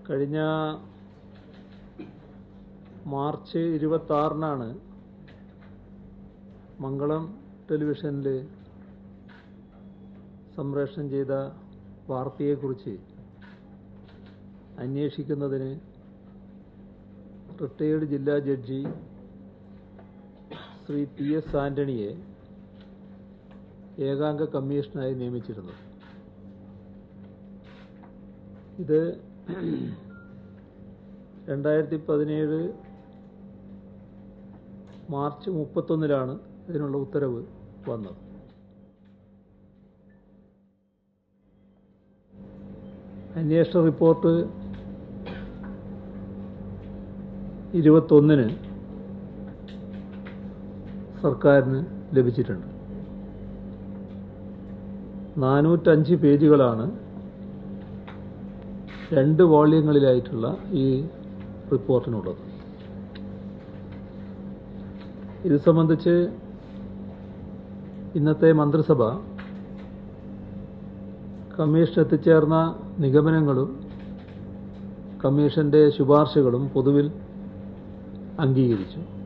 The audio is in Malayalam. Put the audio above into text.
കഴിഞ്ഞ മാർച്ച് ഇരുപത്തി ആറിനാണ് മംഗളം ടെലിവിഷനിൽ സംപ്രേഷണം ചെയ്ത വാർത്തയെക്കുറിച്ച് അന്വേഷിക്കുന്നതിന് റിട്ടയേർഡ് ജില്ലാ ജഡ്ജി ശ്രീ പി എസ് ആന്റണിയെ ഏകാംഗ കമ്മീഷനായി നിയമിച്ചിരുന്നു ഇത് രണ്ടായിരത്തി പതിനേഴ് മാർച്ച് മുപ്പത്തൊന്നിലാണ് ഇതിനുള്ള ഉത്തരവ് വന്നത് അന്വേഷണ റിപ്പോർട്ട് ഇരുപത്തൊന്നിന് സർക്കാരിന് ലഭിച്ചിട്ടുണ്ട് നാനൂറ്റഞ്ച് പേജുകളാണ് രണ്ട് വോള്യങ്ങളിലായിട്ടുള്ള ഈ റിപ്പോർട്ടിനുള്ളത് ഇത് സംബന്ധിച്ച് ഇന്നത്തെ മന്ത്രിസഭ കമ്മീഷൻ എത്തിച്ചേർന്ന നിഗമനങ്ങളും കമ്മീഷന്റെ ശുപാർശകളും പൊതുവിൽ അംഗീകരിച്ചു